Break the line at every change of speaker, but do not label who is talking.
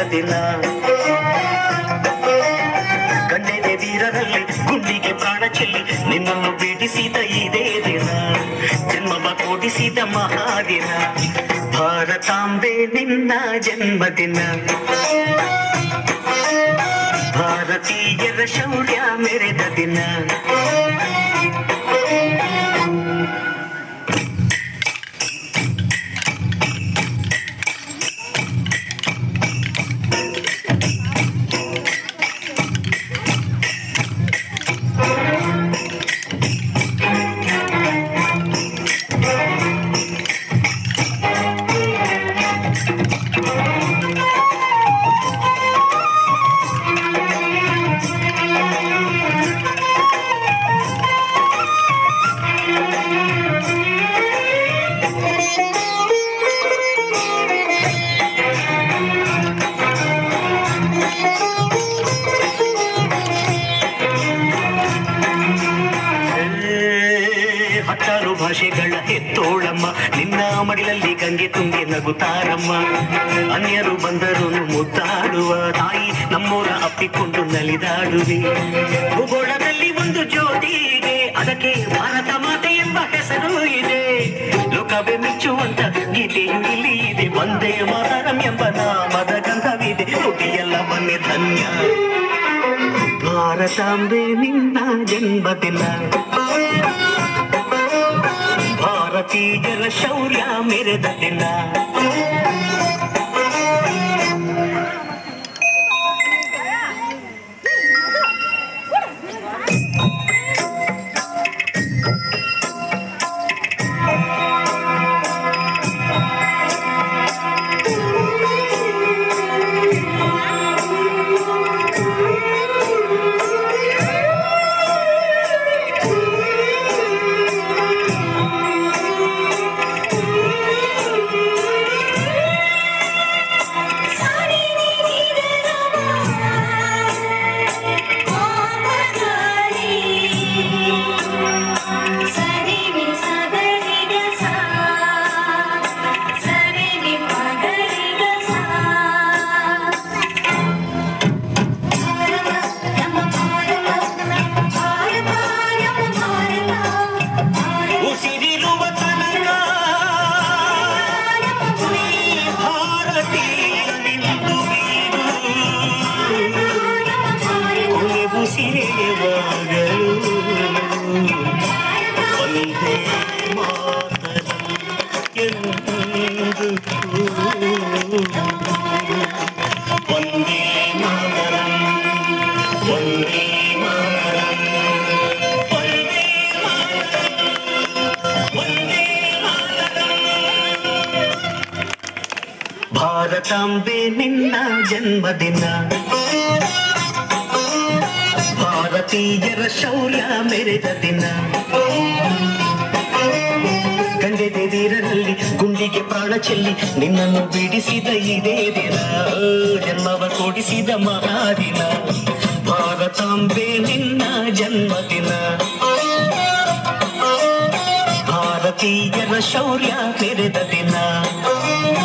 ದಿನ ಗಂಡೆದೆ ವೀರರಲ್ಲಿ ಗುಂಡಿಗೆ ಪ್ರಾಣ ಚೆಲ್ಲಿ ನಿನ್ನನ್ನು ಬಿಡಿಸಿದ ಇದೇ ದಿನ ಜನ್ಮವ ಕೊಡಿಸಿದ ಮಹಾದಿನ ಭಾರತಾಂಬೆ ನಿನ್ನ ಜನ್ಮದಿನ ಭಾರತೀಯರ ಶೌರ್ಯ ಮೆರೆದ ದಿನ ಏ, ಹತ್ತಾರು ಭಾಷೆಗಳ ಹೆತ್ತೋಳಮ್ಮ ನಿನ್ನ ಮಡಿಲಲ್ಲಿ ಗಂಗೆ ತುಂಬಿ ನಗುತ್ತಾರಮ್ಮ ಅನ್ಯರು ಬಂದರು ಮುದ್ದಾಡುವ ತಾಯಿ ನಮ್ಮೋರ ಅಪ್ಪಿಕೊಂಡು ನಲಿದಾಡುವೆ ಭೂಗೋಳದಲ್ಲಿ ಒಂದು ಜ್ಯೋತಿ ಇದೆ ಅದಕ್ಕೆ ಭಾರತ ಮಾತೆ ಎಂಬ ಹೆಸರು ಇದೆ ಲೋಕವೇ ಮೆಚ್ಚುವಂತ ಗೀತೆಯು ಇಲ್ಲಿ ಇದೆ ಒಂದೇ ಮಾತರಂ ಎಂಬ ನಾಮದ ಗಂಧವಿದೆ ನುಡಿಯೆಲ್ಲವನ್ನೇ ಧನ್ಯ ಭಾರತಾಂಬೆ ನಿನ್ನ ಜನ್ಮದಿನ ಭಾರತೀಯರ ಶೌರ್ಯ ಮೆರೆದ ದಿನ ಉಸಿರಿರುವ ತನಕ ನೀ ಭಾರತೀಯನೆಂದು ಬೀರು. ಕೊನೆ ಉಸಿರೆಯುವಾಗಲೂ ಒಂದೇ ಮಾತರಂ ಎಂದು ಒಂದೇ ಮಾತರಂ ಒಂದೇ ಮಾತರಂ ಒಂದೇ ಒಂದೇ ಭಾರತಾಂಬೆ ನಿನ್ನ ಜನ್ಮದಿನ ಭಾರತೀಯರ ಶೌರ್ಯ ಮೆರೆದ ದಿನ ಗಂಗೆದೆ ವೀರರಲ್ಲಿ ಗುಂಡಿಗೆ ಪ್ರಾಣ ಚೆಲ್ಲಿ ನಿನ್ನನ್ನು ಬಿಡಿಸಿದ ಇದೇ ದಿನ ಜನ್ಮವ ಕೊಡಿಸಿದ ಮಹಾದಿನ ಭಾರತಾಂಬೆ ನಿನ್ನ ಜನ್ಮದಿನ ಭಾರತೀಯರ ಶೌರ್ಯ ಮೆರೆದ ದಿನ